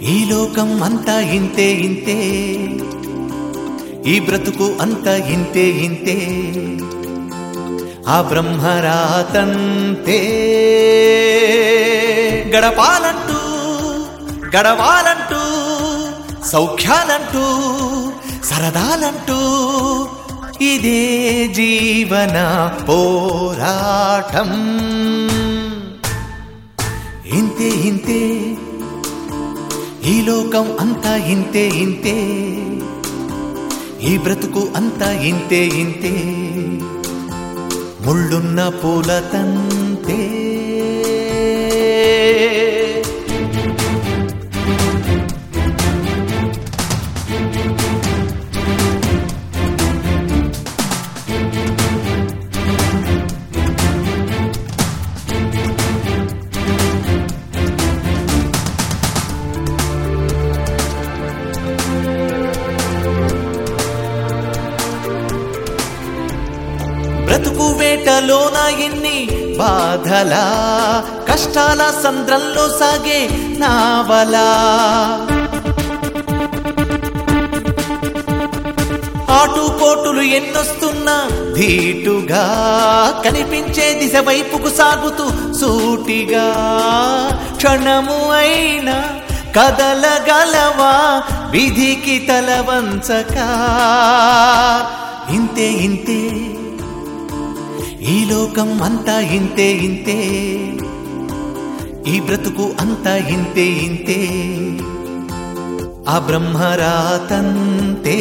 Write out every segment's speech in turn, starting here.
ఈ లోకం అంతా ఇంతే ఇంతే ఈ బ్రతుకు అంతా ఇంతే ఇంతే ఆ బ్రహ్మరాతంతే గడపాలంటూ గడవాలంటూ సౌఖ్యాలంటూ సరదాలంటూ ఇదే జీవన పోరాటం ఇంతే ఇంతే ఈ లోకం అంతా ఇంతే ఇంతే ఈ బ్రతుకు అంతా ఇంతే ఇంతే ముళ్ళున్న పూలతంతే బ్రతుకు వేటలోన ఎన్ని బాధలా కష్టాల సంద్రంలో సాగే నావలా ఆటుపోటులు ఎన్నొస్తున్నా ధీటుగా కనిపించే దిశ వైపుకు సాగుతూ సూటిగా క్షణము అయినా కదలగలవా విధికి తల వంచక ఇంతే ఇంతే ఈ లోకం అంతా ఇంతే ఇంతే ఈ బ్రతుకు అంతా ఇంతే ఇంతే ఆ బ్రహ్మరాతంతే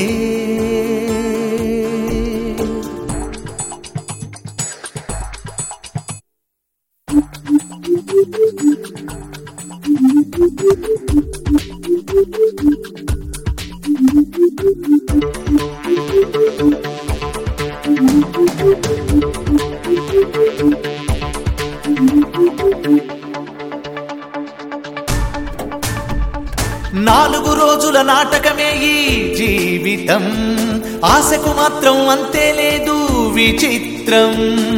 నాలుగు రోజుల నాటకమే ఈ జీవితం ఆశకు మాత్రం అంతే లేదు విచిత్రం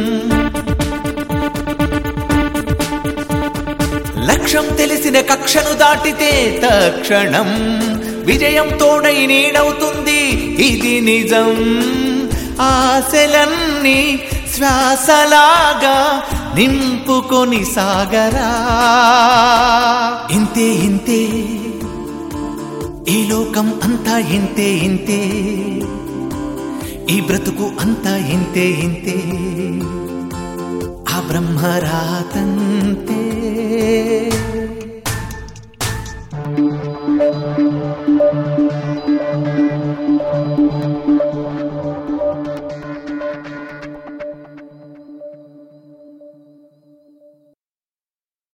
లక్ష్యం తెలిసిన కక్షను దాటితే తక్షణం విజయం తోడై నీడవుతుంది ఇది నిజం ఆశలన్నీ శ్వాసలాగా నింపుకొని సాగరా ఇంతే ఇంతే ఈ లోకం అంతా ఇంతే ఇంతే ఈ బ్రతుకు అంతా ఇంతే ఇంతే ఆ బ్రహ్మరాతంతే thank you